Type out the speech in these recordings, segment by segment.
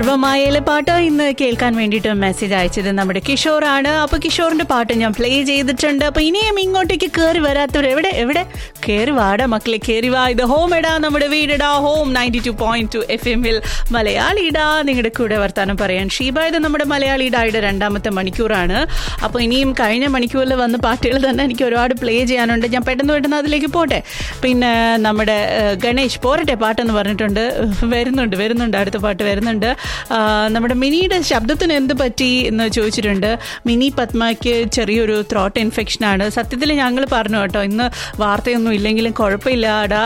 സർവമായയിലെ പാട്ട് ഇന്ന് കേൾക്കാൻ വേണ്ടിയിട്ട് മെസ്സേജ് അയച്ചത് നമ്മുടെ കിഷോറാണ് അപ്പൊ കിഷോറിന്റെ പാട്ട് ഞാൻ പ്ലേ ചെയ്തിട്ടുണ്ട് അപ്പൊ ഇനിയും ഇങ്ങോട്ടേക്ക് കയറി വരാത്തവർ എവിടെ എവിടെ കയറി വാടാ മക്കളെ കയറി വാ ഇത് ഹോം ഇടാ നമ്മുടെ വീടിടാ home ninety two point two F എമ്മിൽ മലയാളിടാ നിങ്ങളുടെ കൂടെ വർത്താനം പറയാൻ ഷീബ ഇത് നമ്മുടെ മലയാളിടായുടെ രണ്ടാമത്തെ മണിക്കൂറാണ് അപ്പൊ ഇനിയും കഴിഞ്ഞ മണിക്കൂറിൽ വന്ന പാട്ടുകൾ തന്നെ എനിക്ക് ഒരുപാട് പ്ലേ ചെയ്യാനുണ്ട് ഞാൻ പെട്ടെന്ന് പെട്ടെന്ന് അതിലേക്ക് പോട്ടെ പിന്നെ നമ്മുടെ ഏഹ്, ഗണേഷ് പോരട്ടെ പാട്ടെന്ന് പറഞ്ഞിട്ടുണ്ട് വരുന്നുണ്ട് വരുന്നുണ്ട് അടുത്ത പാട്ട് വരുന്നുണ്ട് ആ, നമ്മുടെ മിനിയുടെ ശബ്ദത്തിന് എന്ത് പറ്റി എന്ന് ചോദിച്ചിട്ടുണ്ട് മിനി പത്മയ്ക്ക് ചെറിയൊരു ത്രോട്ട് ഇൻഫെക്ഷൻ ആണ് സത്യത്തിൽ ഞങ്ങൾ പറഞ്ഞു കേട്ടോ ഇന്ന് വാർത്തയൊന്നും ഇല്ലെങ്കിലും കുഴപ്പമില്ലാടാ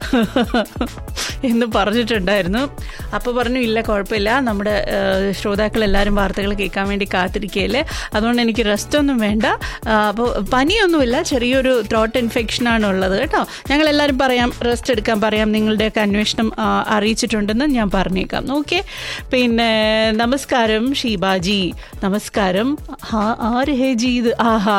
എന്ന് പറഞ്ഞിട്ടുണ്ടായിരുന്നു അപ്പോൾ പറഞ്ഞു ഇല്ല കുഴപ്പമില്ല നമ്മുടെ ഏഹ്, ശ്രോതാക്കൾ എല്ലാവരും വാർത്തകൾ കേൾക്കാൻ വേണ്ടി കാത്തിരിക്കുകയല്ലേ അതുകൊണ്ട് എനിക്ക് റെസ്റ്റ് ഒന്നും വേണ്ട അപ്പോൾ പനിയൊന്നുമില്ല ചെറിയൊരു ത്രോട്ട് ഇൻഫെക്ഷൻ ആണ് ഉള്ളത് കേട്ടോ ഞങ്ങൾ എല്ലാവരും പറയാം റെസ്റ്റ് എടുക്കാൻ പറയാം നിങ്ങളുടെയൊക്കെ അന്വേഷണം ആ, അറിയിച്ചിട്ടുണ്ടെന്ന് ഞാൻ പറഞ്ഞേക്കാം ഓക്കെ പിന്നെ നമസ്കാരം ഷീബാജി നമസ്കാരം ഹാ ആര് ഹേ ജി ഇത് ആഹാ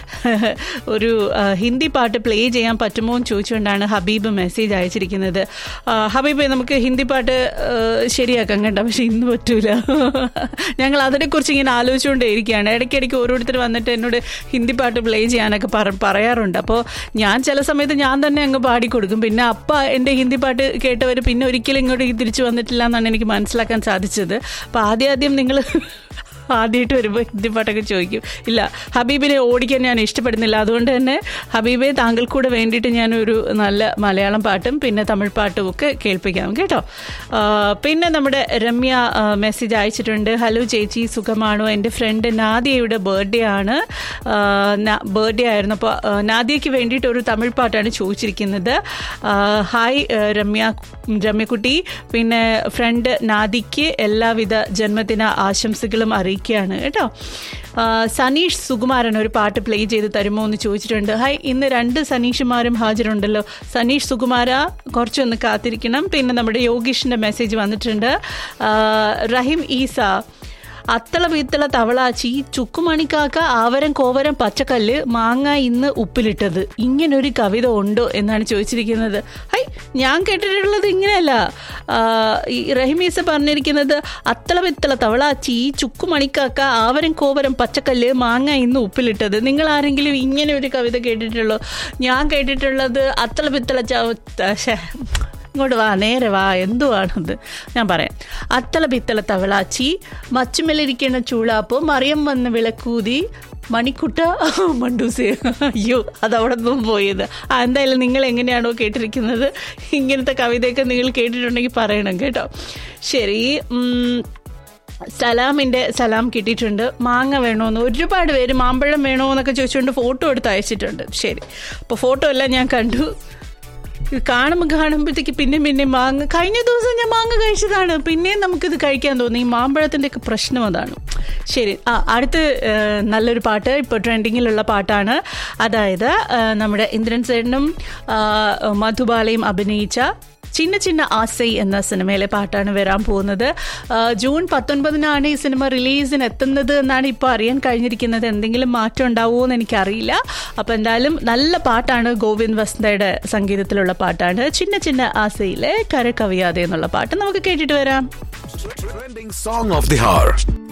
ഒരു ആ, ഹിന്ദി പാട്ട് പ്ലേ ചെയ്യാൻ പറ്റുമോ എന്ന് ചോദിച്ചുകൊണ്ടാണ് ഹബീബ് മെസ്സേജ് അയച്ചിരിക്കുന്നത് ആ, ഹബീബ് നമുക്ക് ഹിന്ദി പാട്ട് ആ, ശരിയാക്കാം കേട്ടോ പക്ഷെ ഇന്ന് പറ്റൂല ഞങ്ങൾ അതിനെക്കുറിച്ച് ഇങ്ങനെ ആലോചിച്ചുകൊണ്ടേ ഇരിക്കുകയാണ് ഇടയ്ക്കിടയ്ക്ക് ഓരോരുത്തർ വന്നിട്ട് എന്നോട് ഹിന്ദി പാട്ട് പ്ലേ ചെയ്യാനൊക്കെ പറ- പറയാറുണ്ട് അപ്പോൾ ഞാൻ ചില സമയത്ത് ഞാൻ തന്നെ അങ്ങ് പാടിക്കൊടുക്കും പിന്നെ അപ്പ എൻ്റെ ഹിന്ദി പാട്ട് കേട്ടവർ പിന്നെ ഒരിക്കലും ഇങ്ങോട്ടേക്ക് തിരിച്ചു വന്നിട്ടില്ല എന്നാണ് എനിക്ക് മനസ്സിലാക്കാൻ സാധിച്ചത് അപ്പോൾ ആദ്യം ആദ്യം നിങ്ങൾ ആദ്യമായിട്ട് വരുമ്പോൾ ഹിന്ദി പാട്ടൊക്കെ ചോദിക്കും ഇല്ല ഹബീബിനെ ഓടിക്കാൻ ഞാൻ ഇഷ്ടപ്പെടുന്നില്ല അതുകൊണ്ട് തന്നെ ഹബീബെ താങ്കൾ കൂടെ വേണ്ടിയിട്ട് ഞാനൊരു നല്ല മലയാളം പാട്ടും പിന്നെ തമിഴ് പാട്ടും ഒക്കെ കേൾപ്പിക്കാം കേട്ടോ ആ, പിന്നെ നമ്മുടെ രമ്യ മെസ്സേജ് അയച്ചിട്ടുണ്ട് ഹലോ ചേച്ചി സുഖമാണോ എൻ്റെ ഫ്രണ്ട് നാദിയയുടെ ബർത്ത്ഡേ ആണ് ബർത്ത്ഡേ ആയിരുന്നു അപ്പോൾ നാദിയയ്ക്ക് വേണ്ടിയിട്ട് ഒരു തമിഴ് പാട്ടാണ് ചോദിച്ചിരിക്കുന്നത് ആ, ഹായ് ആ, രമ്യ രമ്യക്കുട്ടി പിന്നെ ഫ്രണ്ട് നാദിക്ക് എല്ലാവിധ ജന്മദിന ആശംസകളും അറിയിക്കുകയാണ് കേട്ടോ ആ, സനീഷ് സുകുമാരൻ ഒരു പാട്ട് പ്ലേ ചെയ്ത് തരുമോ എന്ന് ചോദിച്ചിട്ടുണ്ട് ഹായ് ഇന്ന് രണ്ട് സനീഷുമാരും ഹാജരുണ്ടല്ലോ സനീഷ് സുകുമാര കുറച്ചൊന്ന് കാത്തിരിക്കണം പിന്നെ നമ്മുടെ യോഗീഷിൻ്റെ മെസ്സേജ് വന്നിട്ടുണ്ട് ആ, റഹിം ഈസ അത്തള വീത്തള തവളാച്ചി ചുക്കുമണിക്കാക്ക ആവരം കോവരം പച്ചക്കല്ല് മാങ്ങ ഇന്ന് ഉപ്പിലിട്ടത് ഇങ്ങനൊരു കവിത ഉണ്ടോ എന്നാണ് ചോദിച്ചിരിക്കുന്നത് ഹൈ ഞാൻ കേട്ടിട്ടുള്ളത് ഇങ്ങനെയല്ല ആ, ഈ റഹിമീസ പറഞ്ഞിരിക്കുന്നത് അത്തള വിത്തള തവളാച്ചി ചുക്കുമണിക്കാക്ക ആവരം കോവരം പച്ചക്കല്ല് മാങ്ങ ഇന്ന് ഉപ്പിലിട്ടത് നിങ്ങൾ ആരെങ്കിലും ഇങ്ങനെ ഒരു കവിത കേട്ടിട്ടുള്ളോ ഞാൻ കേട്ടിട്ടുള്ളത് അത്തള വിത്തള ചവ ശ്ശെ. ഇങ്ങോട്ട് വാ നേരെ വാ എന്തുവാണത് ഞാൻ പറയാം അത്തള പിത്തള തവളാച്ചി മച്ചുമേലിരിക്കുന്ന ചൂളാപ്പ് മറിയം വന്ന് വിളക്കൂതി മണിക്കുട്ട മണ്ടൂസേ അയ്യോ അതവിടെ നിന്നും പോയത് ആ എന്തായാലും നിങ്ങൾ എങ്ങനെയാണോ കേട്ടിരിക്കുന്നത് ഇങ്ങനത്തെ കവിതയൊക്കെ നിങ്ങൾ കേട്ടിട്ടുണ്ടെങ്കിൽ പറയണം കേട്ടോ ശരി ഉം, സലാമിൻ്റെ സലാം കിട്ടിയിട്ടുണ്ട് മാങ്ങ വേണമെന്ന് ഒരുപാട് പേര് മാമ്പഴം വേണോ എന്നൊക്കെ ചോദിച്ചുകൊണ്ട് ഫോട്ടോ എടുത്ത് അയച്ചിട്ടുണ്ട് ശരി അപ്പോൾ ഫോട്ടോ എല്ലാം ഞാൻ കണ്ടു ഇത് കാണുമ്പോൾ കാണുമ്പോഴത്തേക്ക് പിന്നെ പിന്നെ മാങ്ങ കഴിഞ്ഞ ദിവസം ഞാൻ മാങ്ങ കഴിച്ചതാണ് പിന്നെയും നമുക്കിത് കഴിക്കാൻ തോന്നി ഈ മാമ്പഴത്തിൻ്റെ ഒക്കെ പ്രശ്നം അതാണ് ശരി ആ അടുത്ത് ഏഹ്, നല്ലൊരു പാട്ട് ഇപ്പോൾ ട്രെൻഡിങ്ങിലുള്ള പാട്ടാണ് അതായത് ഏഹ്, നമ്മുടെ ഇന്ദ്രൻ സേനും മധുബാലയും അഭിനയിച്ച ചിന്ന ചിന്ന ആസൈ എന്ന സിനിമയിലെ പാട്ടാണ് വരാൻ പോകുന്നത് ആ, ജൂൺ പത്തൊൻപതിനാണ് ഈ സിനിമ റിലീസിന് എത്തുന്നത് എന്നാണ് ഇപ്പോൾ അറിയാൻ കഴിഞ്ഞിരിക്കുന്നത് എന്തെങ്കിലും മാറ്റം ഉണ്ടാവുമോ എന്ന് എനിക്കറിയില്ല അപ്പോൾ എന്തായാലും നല്ല പാട്ടാണ് ഗോവിന്ദ് വസന്തയുടെ സംഗീതത്തിലുള്ള പാട്ടാണ് ചിന്ന ചിന്ന ആസയിലെ കരകവിയാതെ എന്നുള്ള പാട്ട് നമുക്ക് കേട്ടിട്ട് വരാം Trending song of the hour.